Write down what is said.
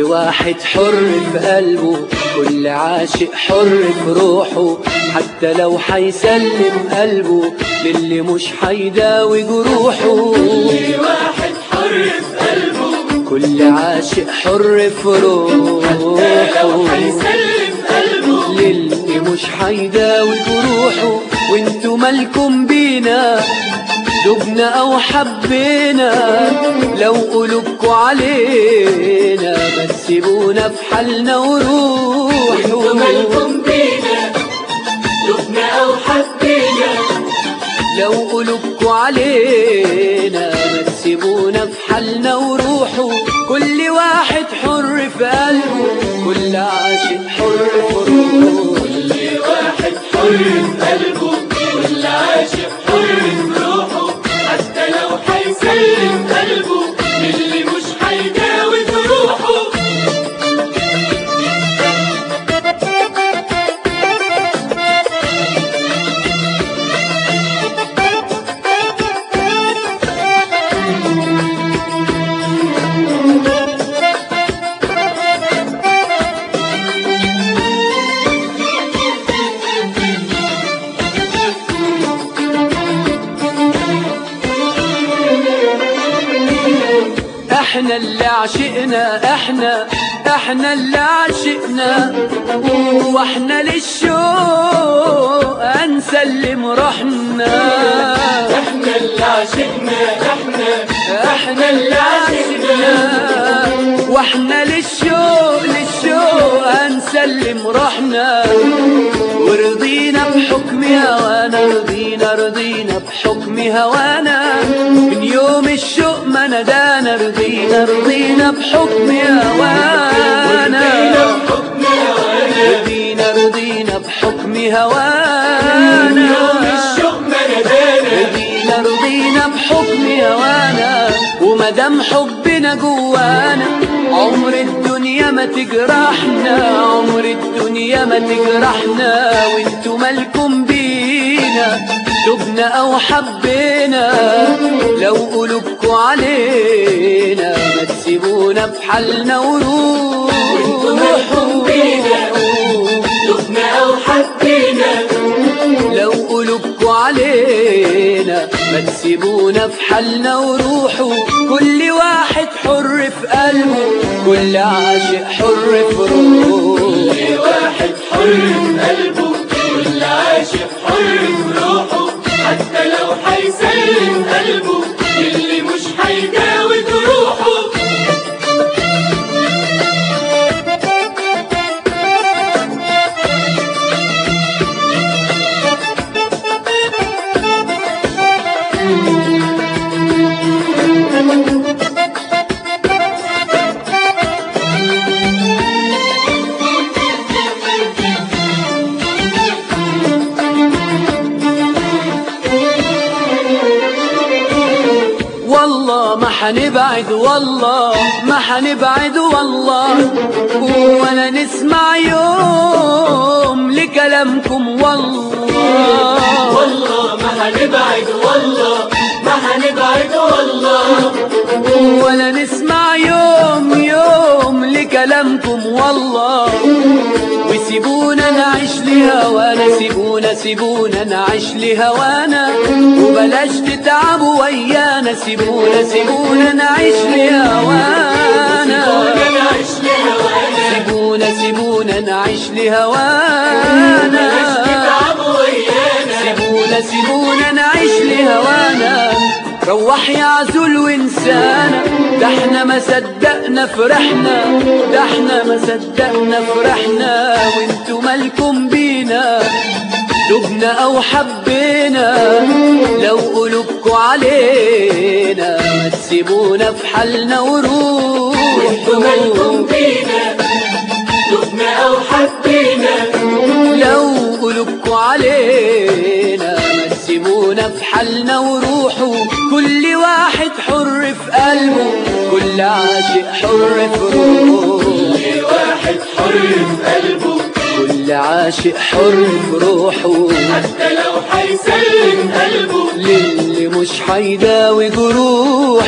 كل واحد حر في قلبه كل عاشق حر في روحه حتى لو حيسلم قلبه للي مش حيداوي جروحه كل واحد حر في قلبه كل عاشق حر في حتى لو روحه حيسلم قلبه للي مش حيداوي جروحه وانتوا مالكم بينا دبنا او حبينا لو قلوبكوا علينا ما تسيبونا في حالنا وانتوا وروحوا مالكم بينا دبنا او حبينا لو قلوبكوا علينا ما تسيبونا في حالنا وروحوا كل واحد حر في قلبه كل عاشق حر في روحه كل واحد حر في قلبه كل عاشق حر في روحه حتى لو حيسلم قلبه للي مش حيداوي جروحه احنا اللي عشقنا احنا احنا اللي عشقنا واحنا للشوق هنسلم روحنا احنا اللي عشقنا احنا احنا اللي عشقنا واحنا للشوق للشوق هنسلم روحنا ورضينا بحكم هوانا رضينا رضينا بحكم هوانا من يوم الشوق ما ندانا رضينا رضينا بحكم هوانا بحكم هوانا رضينا رضينا بحكم هوانا يوم الشوق ما ندانا رضينا رضينا بحكم هوانا ومدام حبنا جوانا عمر الدنيا ما تجرحنا عمر الدنيا ما تجرحنا وانتوا مالكم بينا تبنا او حبينا لو قلوبكوا علينا ما تسيبونا بحالنا وانتوا مالكم بينا وروحوا دبنا او حبينا لو قلوبكوا علينا ما تسيبونا في حالنا وروحوا كل واحد حر في قلبه كل عاشق حر في روحه كل واحد حر في قلبه كل عاشق حر في روحه حتى لو حيسلم قلبه اللي مش حيداوي جروحه والله ما حنبعد والله ما حنبعد والله ولا نسمع يوم لكلامكم والله والله ما هنبعد والله ما هنبعد والله ولا نسمع يوم يوم لكلامكم والله وسيبونا نعيش لهوانا سيبونا سيبونا نعيش لهوانا وبلاش تتعبوا ويانا سيبونا سيبونا نعيش لهوانا وانا نعيش لهوانا سيبونا سيبونا نعيش لهوانا نتعب ويانا سيبونا سيبونا نعيش لهوانا روح يا عزول وانسانا ده احنا ما صدقنا فرحنا ده احنا ما صدقنا فرحنا وانتوا مالكم بينا دبنا او حبينا لو قلوبكوا علينا ما تسيبونا في حالنا وانتوا مالكم وروحوا بينا دبنا او حبينا لو قلوبكوا علينا ما تسيبونا في حالنا وروحوا كل واحد حر في قلبه كل عاشق حر في روحه كل واحد حر في قلبه كل عاشق حر في روحه حتى لو حيسلم قلبه للي مش حيداوي جروحه